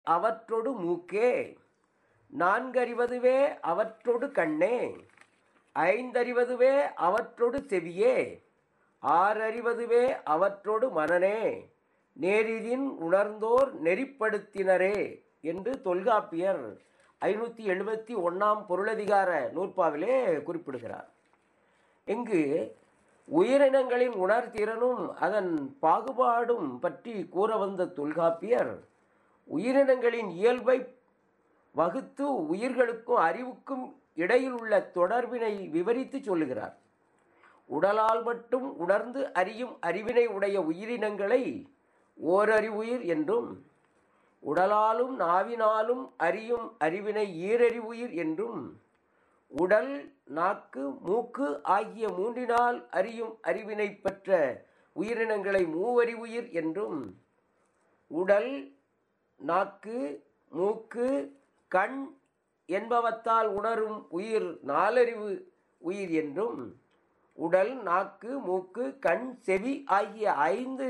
அவற்றொடு மூக்கே நான்கறிவதுவே அவற்றொடு கண்ணே ஐந்தறிவதுவே அவற்றொடு செவியே ஆறறிவதுவே அவற்றொடு மனனே நேரிதின் உணர்ந்தோர் நெறிப்படுத்தினரே என்று தொல்காப்பியர் ஐநூற்றி எழுபத்தி ஒன்றாம் பொருளதிகார நூற்பாவிலே குறிப்பிடுகிறார் இங்கு உயிரினங்களின் உணர்திறனும் அதன் பாகுபாடும் பற்றி கூற வந்த தொல்காப்பியர் உயிரினங்களின் இயல்பை வகுத்து உயிர்களுக்கும் அறிவுக்கும் இடையில் உள்ள தொடர்பினை விவரித்து சொல்லுகிறார் உடலால் மட்டும் உணர்ந்து அறியும் அறிவினை உடைய உயிரினங்களை ஓரறிவுயிர் என்றும் உடலாலும் நாவினாலும் அறியும் அறிவினை ஈரறிவுயிர் என்றும் உடல் நாக்கு மூக்கு ஆகிய மூன்றினால் அறியும் அறிவினை பெற்ற உயிரினங்களை மூவறிவுயிர் என்றும் உடல் நாக்கு மூக்கு கண் என்பவத்தால் உணரும் உயிர் நாலறிவு உயிர் என்றும் உடல் நாக்கு மூக்கு கண் செவி ஆகிய ஐந்து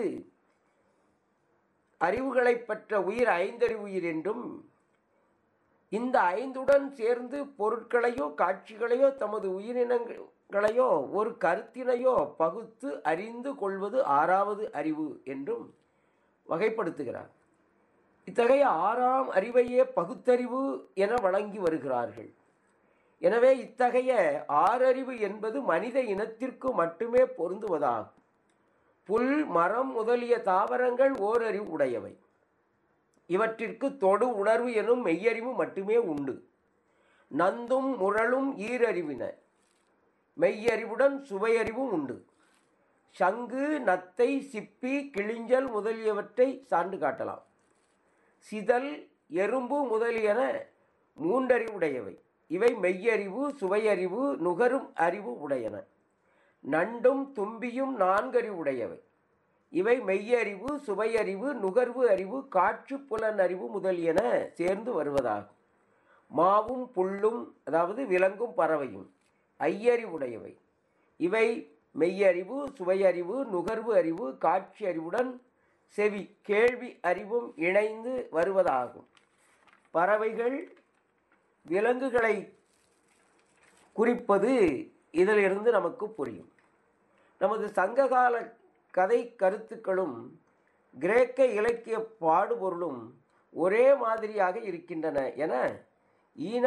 அறிவுகளை பெற்ற உயிர் ஐந்தறிவு உயிர் என்றும் இந்த ஐந்துடன் சேர்ந்து பொருட்களையோ காட்சிகளையோ தமது உயிரினங்களையோ ஒரு கருத்தினையோ பகுத்து அறிந்து கொள்வது ஆறாவது அறிவு என்றும் வகைப்படுத்துகிறார் இத்தகைய ஆறாம் அறிவையே பகுத்தறிவு என வழங்கி வருகிறார்கள் எனவே இத்தகைய ஆறறிவு என்பது மனித இனத்திற்கு மட்டுமே பொருந்துவதாகும் புல் மரம் முதலிய தாவரங்கள் ஓரறிவு உடையவை இவற்றிற்கு தொடு உணர்வு எனும் மெய்யறிவு மட்டுமே உண்டு நந்தும் முரளும் ஈரறிவின மெய்யறிவுடன் சுவையறிவும் உண்டு சங்கு நத்தை சிப்பி கிளிஞ்சல் முதலியவற்றை சான்று காட்டலாம் சிதல் எறும்பு முதலியன மூன்றறிவுடையவை இவை மெய்யறிவு சுவையறிவு நுகரும் அறிவு உடையன நண்டும் தும்பியும் நான்கறிவுடையவை இவை மெய்யறிவு சுவையறிவு நுகர்வு அறிவு காற்று புலன் அறிவு முதலியன சேர்ந்து வருவதாகும் மாவும் புல்லும் அதாவது விலங்கும் பறவையும் ஐயறிவுடையவை இவை மெய்யறிவு சுவையறிவு நுகர்வு அறிவு காட்சி அறிவுடன் செவி கேள்வி அறிவும் இணைந்து வருவதாகும் பறவைகள் விலங்குகளை குறிப்பது இதிலிருந்து நமக்கு புரியும் நமது சங்ககால கதை கருத்துக்களும் கிரேக்க இலக்கிய பாடுபொருளும் ஒரே மாதிரியாக இருக்கின்றன என ஈன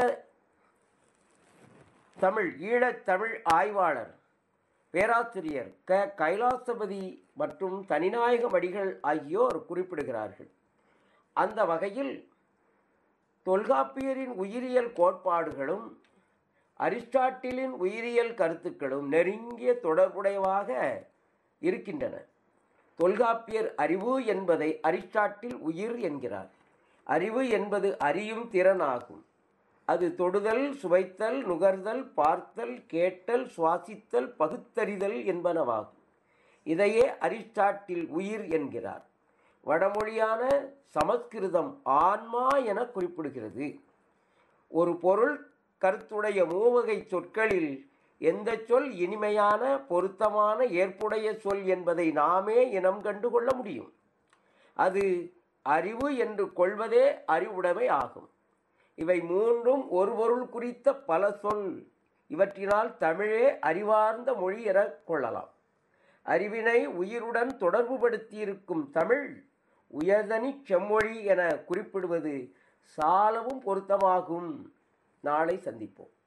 தமிழ் ஈழத் தமிழ் ஆய்வாளர் பேராசிரியர் க கைலாசபதி மற்றும் தனிநாயக வடிகள் ஆகியோர் குறிப்பிடுகிறார்கள் அந்த வகையில் தொல்காப்பியரின் உயிரியல் கோட்பாடுகளும் அரிஸ்டாட்டிலின் உயிரியல் கருத்துக்களும் நெருங்கிய தொடர்புடையவாக இருக்கின்றன தொல்காப்பியர் அறிவு என்பதை அரிஸ்டாட்டில் உயிர் என்கிறார் அறிவு என்பது அறியும் திறன் ஆகும் அது தொடுதல் சுவைத்தல் நுகர்தல் பார்த்தல் கேட்டல் சுவாசித்தல் பகுத்தறிதல் என்பனவாகும் இதையே அரிஸ்டாட்டில் உயிர் என்கிறார் வடமொழியான சமஸ்கிருதம் ஆன்மா என குறிப்பிடுகிறது ஒரு பொருள் கருத்துடைய மூவகை சொற்களில் எந்த சொல் இனிமையான பொருத்தமான ஏற்புடைய சொல் என்பதை நாமே இனம் கண்டு கொள்ள முடியும் அது அறிவு என்று கொள்வதே அறிவுடைமை ஆகும் இவை மூன்றும் ஒரு பொருள் குறித்த பல சொல் இவற்றினால் தமிழே அறிவார்ந்த மொழி என கொள்ளலாம் அறிவினை உயிருடன் தொடர்புபடுத்தியிருக்கும் தமிழ் உயர்தனி செம்மொழி என குறிப்பிடுவது சாலவும் பொருத்தமாகும் நாளை சந்திப்போம்